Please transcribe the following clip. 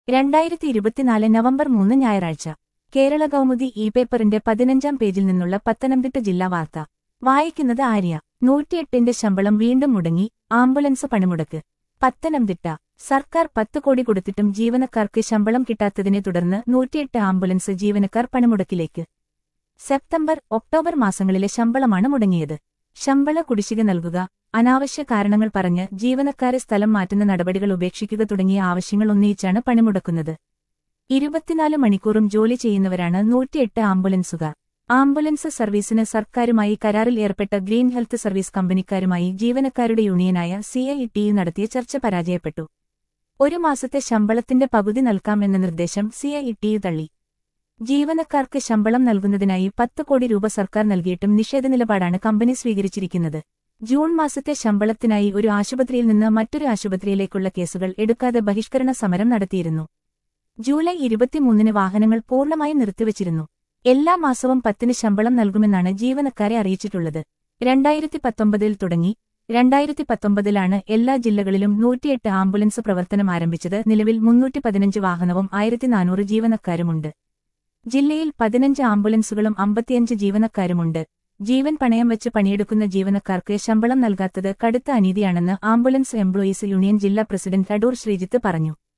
രണ്ടായിരത്തി ഇരുപത്തിനാല് നവംബർ മൂന്ന് ഞായറാഴ്ച കേരള കൗമുദി ഇ പേപ്പറിന്റെ പതിനഞ്ചാം പേജിൽ നിന്നുള്ള പത്തനംതിട്ട ജില്ലാ വാർത്ത വായിക്കുന്നത് ആര്യ നൂറ്റിയെട്ടിന്റെ ശമ്പളം വീണ്ടും മുടങ്ങി ആംബുലൻസ് പണിമുടക്ക് പത്തനംതിട്ട സർക്കാർ പത്ത് കോടി കൊടുത്തിട്ടും ജീവനക്കാർക്ക് ശമ്പളം കിട്ടാത്തതിനെ തുടർന്ന് നൂറ്റിയെട്ട് ആംബുലൻസ് ജീവനക്കാർ പണിമുടക്കിലേക്ക് സെപ്റ്റംബർ ഒക്ടോബർ മാസങ്ങളിലെ ശമ്പളമാണ് മുടങ്ങിയത് ശമ്പള കുടിശ്ശിക നൽകുക അനാവശ്യ കാരണങ്ങൾ പറഞ്ഞ് ജീവനക്കാരെ സ്ഥലം മാറ്റുന്ന നടപടികൾ ഉപേക്ഷിക്കുക തുടങ്ങിയ ആവശ്യങ്ങൾ ഉന്നയിച്ചാണ് പണിമുടക്കുന്നത് ഇരുപത്തിനാല് മണിക്കൂറും ജോലി ചെയ്യുന്നവരാണ് നൂറ്റിയെട്ട് ആംബുലൻസുകാർ ആംബുലൻസ് സർവീസിന് സർക്കാരുമായി കരാറിൽ ഏർപ്പെട്ട ഗ്രീൻ ഹെൽത്ത് സർവീസ് കമ്പനിക്കാരുമായി ജീവനക്കാരുടെ യൂണിയനായ സിഐഇടി നടത്തിയ ചർച്ച പരാജയപ്പെട്ടു ഒരു മാസത്തെ ശമ്പളത്തിന്റെ പകുതി നൽകാമെന്ന നിർദ്ദേശം സിഐഇടി തള്ളി ജീവനക്കാർക്ക് ശമ്പളം നൽകുന്നതിനായി പത്ത് കോടി രൂപ സർക്കാർ നൽകിയിട്ടും നിഷേധ നിലപാടാണ് കമ്പനി സ്വീകരിച്ചിരിക്കുന്നത് ജൂൺ മാസത്തെ ശമ്പളത്തിനായി ഒരു ആശുപത്രിയിൽ നിന്ന് മറ്റൊരു ആശുപത്രിയിലേക്കുള്ള കേസുകൾ എടുക്കാതെ ബഹിഷ്കരണ സമരം നടത്തിയിരുന്നു ജൂലൈ ഇരുപത്തിമൂന്നിന് വാഹനങ്ങൾ പൂർണ്ണമായും നിർത്തിവച്ചിരുന്നു എല്ലാ മാസവും പത്തിന് ശമ്പളം നൽകുമെന്നാണ് ജീവനക്കാരെ അറിയിച്ചിട്ടുള്ളത് രണ്ടായിരത്തി പത്തൊമ്പതിൽ തുടങ്ങി രണ്ടായിരത്തി പത്തൊമ്പതിലാണ് എല്ലാ ജില്ലകളിലും നൂറ്റിയെട്ട് ആംബുലൻസ് പ്രവർത്തനം ആരംഭിച്ചത് നിലവിൽ മുന്നൂറ്റി പതിനഞ്ച് വാഹനവും ആയിരത്തി നാനൂറ് ജീവനക്കാരുമുണ്ട് ജില്ലയിൽ പതിനഞ്ച് ആംബുലൻസുകളും അമ്പത്തിയഞ്ച് ജീവനക്കാരുമുണ്ട് ജീവൻ പണയം വെച്ച് പണിയെടുക്കുന്ന ജീവനക്കാർക്ക് ശമ്പളം നൽകാത്തത് കടുത്ത അനീതിയാണെന്ന് ആംബുലൻസ് എംപ്ലോയീസ് യൂണിയൻ ജില്ലാ പ്രസിഡന്റ് അടൂർ ശ്രീജിത്ത് പറഞ്ഞു